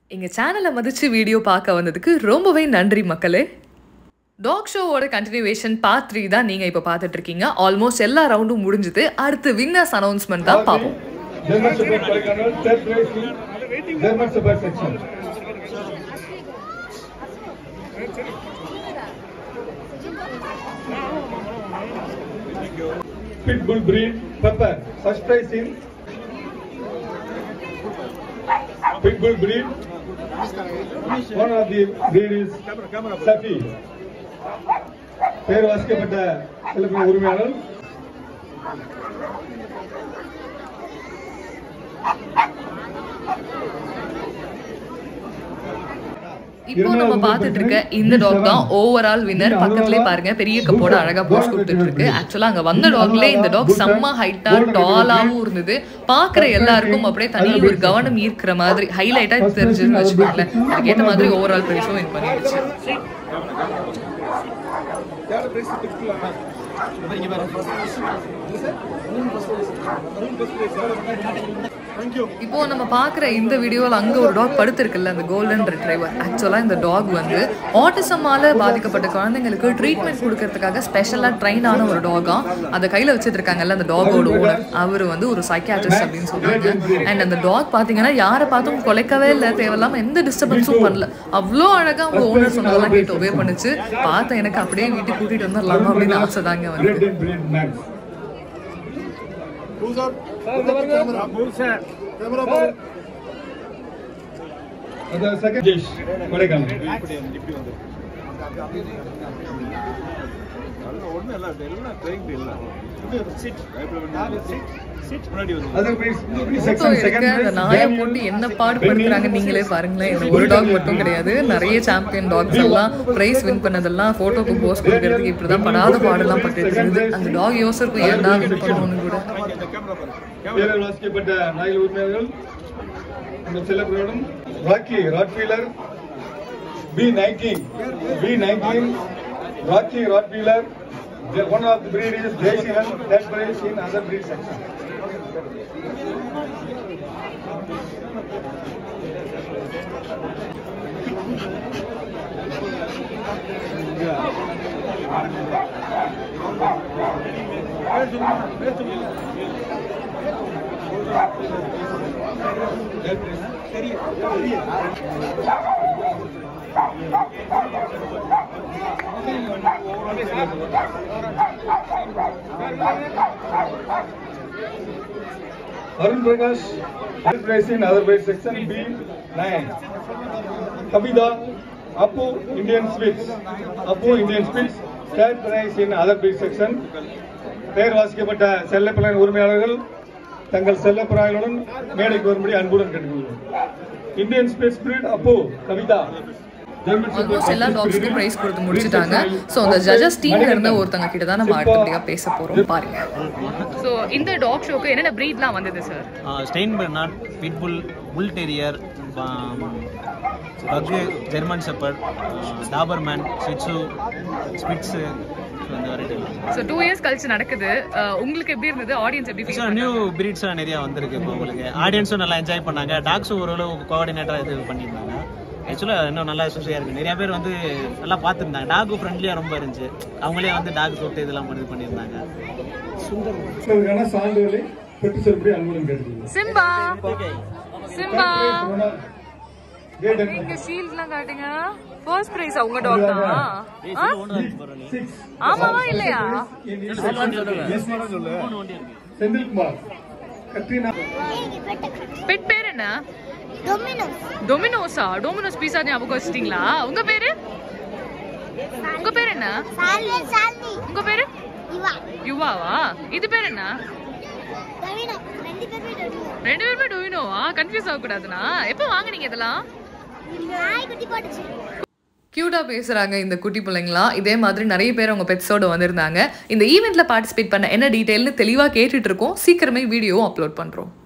எங்கள் சேனலை மதித்து வீடியோ பார்க்க வந்ததுக்கு ரொம்பவே நன்றி மக்களே டாக் ஷோவோட கண்டினியூவேஷன் பார்ட் த்ரீ தான் நீங்கள் இப்போ பார்த்துட்டு இருக்கீங்க ஆல்மோஸ்ட் எல்லா ரவுண்டும் முடிஞ்சுது அடுத்து வின்னர்ஸ் அனௌன்ஸ்மெண்ட் தான் பார்ப்போம் German Shepherd Kolkata, third place in German Shepherd section. Pitbull breed Pepper, first prize in Pitbull breed. One of the breed is Safi. பேர் வாசிக்கப்பட்ட செல்லுக்கு உரிமையாளர் இப்போ நம்ம பார்த்துட்டு இருக்க இந்த டாக் தான் ஓவரால் வின்னர் பக்கத்துலேயே பாருங்க பெரிய கப்போட அழகா போஸ்ட் கொடுத்துட்டு இருக்கு ஆக்சுவலா அங்க வந்த டாக்ல இந்த டாக் செம்ம ஹைட்டா டாலாவும் இருந்தது பாக்குற எல்லாருக்கும் அப்படியே தனி ஒரு கவனம் ஈர்க்கிற மாதிரி ஹைலைட்டா தெரிஞ்சுன்னு வச்சுக்கோங்களேன் அதுக்கேற்ற மாதிரி ஓவரால் பிரைஸும் வின் பண்ணிடுச்சு இப்போ நம்ம பார்க்குற இந்த வீடியோவில் அங்கே ஒரு டாக் படுத்திருக்குல்ல அந்த கோல்டன் ரிட்ரைவர் ஆக்சுவலாக இந்த டாக் வந்து ஆட்டிசமால பாதிக்கப்பட்ட குழந்தைங்களுக்கு ட்ரீட்மெண்ட் கொடுக்கறதுக்காக ஸ்பெஷலாக ட்ரைன் ஆன ஒரு டாகா அதை கையில் வச்சுட்டு இருக்காங்கல்ல அந்த டாகோட ஓனர் அவர் வந்து ஒரு சைக்காட்ரிஸ்ட் அப்படின்னு சொன்னாங்க அண்ட் அந்த டாக் பார்த்தீங்கன்னா யாரை பார்த்தும் குலைக்கவே இல்லை தேவையில்லாமல் எந்த டிஸ்டர்பன்ஸும் பண்ணல அவ்வளோ அழகாக அவங்க ஓனர் சொன்னதெல்லாம் கேட்டு ஒபே பண்ணுச்சு பார்த்த எனக்கு அப்படியே வீட்டுக்கு கூட்டிகிட்டு வந்துடலாமா அப்படின்னு ஆசை தாங்க வந்து Red and Breed Max. The second dish, Kodaikanal. Other breeds, photo section, எடுக்க second அந்த prize, நாயை Daniel, போட்டு என்ன பாடுபடுத்துறாங்க நீங்களே பாருங்களேன் இந்த ஒரு டாக் மட்டும் கிடையாது நிறைய சாம்பியன் டாக்ஸ் எல்லாம் பிரைஸ் வின் பண்ணதெல்லாம் போட்டோக்கு போஸ்ட் கொடுக்கறதுக்கு இப்படிதான் படாத பாடெல்லாம் பட்டுட்டு இருந்தது அந்த டாக் யோசிருக்கும் ஏன்டா வின் பண்ணணும்னு கூட பேரர் வாசிக்கப்பட்ட நாயில் உரிமையாளர்கள் இந்த செல்லப்படும் Rocky Rottweiler B nineteen B nineteen Rocky Rottweiler one of the breed is ஜெய்சிலன் that prize in other breed section Arun Prakash, third place in other breed section B9. Kabida, Apu Indian Spits, Apu Indian Spits, third prize in other breed section. பெயர் வாசிக்கப்பட்ட செல்லப்பிராயின் உரிமையாளர்கள் தங்கள் செல்லப்பிராயனுடன் மேடைக்கு வரும்படி அன்புடன் கேட்டுக்கொள்கிறோம் Indian space breed அப்போ Kavitha German almost எல்லா டாக்ஸ்க்கும் price கொடுத்து முடிச்சிட்டாங்க ஸோ அந்த ஜட்ஜஸ் டீம்ல இருந்த ஒருத்தங்க கிட்ட தான் நம்ம அடுத்தபடியாக பேச போறோம் பாருங்க ஸோ இந்த டாக் ஷோக்கு என்னென்ன ப்ரீட்லாம் வந்தது சார் ஸ்டெயின் Bernard pitbull bull terrier pug German shepherd Doberman ஸ்விட்ஸு ஸ்பிட்ஸு இந்த வெரைட்டி ஸோ டூ இயர்ஸ் கழிச்சு நடக்குது அஹ் உங்களுக்கு எப்படி இருந்தது ஆடியன்ஸ் எப்படி ஸோ நியூ பிரீட்ஸ்லாம் நிறையா வந்திருக்கு இப்போ உங்களுக்கு ஆடியன்ஸும் நல்லா என்ஜாய் பண்ணாங்க டாக்ஸும் ஓரளவு கோஆர்டினேட்டராக இது பண்ணியிருந்தாங்க ஆக்சுவலாக இன்னும் நல்லா சூசியாக இருக்குது நிறைய பேர் வந்து நல்லா பார்த்துருந்தாங்க டாகு ஃப்ரெண்ட்லியாக ரொம்ப இருந்துச்சு அவங்களே வந்து டாக் தொட்டு இதெல்லாம் பண்ணி பண்ணியிருந்தாங்க இதற்கான சான்றிதழை பெற்று செல்லும்படி அன்புடன் கேட்டுக்கொள்கிறோம் சிம்பா சிம்பா Great and இங்க ஷீல்ட்லாம் காட்டுங்க ஃபர்ஸ்ட் பிரைஸ் உங்க டாக் தான் ஆ? ஆமாவா இல்லையா செந்தில்குமார் கத்ரீனா பெட் பேர் என்ன டொமினோஸா டொமினோஸ் பீஸா ஞாபகம் வச்சிட்டீங்களா உங்க பேரு உங்க பேர் என்ன சாலி சாலி உங்க பேரு இவா யுவாவா இது பேர் என்ன ரவீனா ரெண்டு பேருமே ரவீனா ரெண்டு பேருமே டொமினோவா கன்ஃபியூஸ் ஆகக்கூடாதுண்ணா எப்போ வாங்குனீங்க இதெல்லாம் நாய் குட்டி போட்டுச்சு க்யூட்டாக பேசுகிறாங்க இந்த குட்டி பிள்ளைங்களாம் இதே மாதிரி நிறைய பேர் அவங்க பெட்ஸோட வந்திருந்தாங்க இந்த ஈவெண்ட்டில் பார்ட்டிசிபேட் பண்ண என்ன டீட்டெயில்னு தெளிவாக கேட்டுட்டு இருக்கோம் சீக்கிரமே வீடியோவும் அப்லோட் பண்ணுறோம்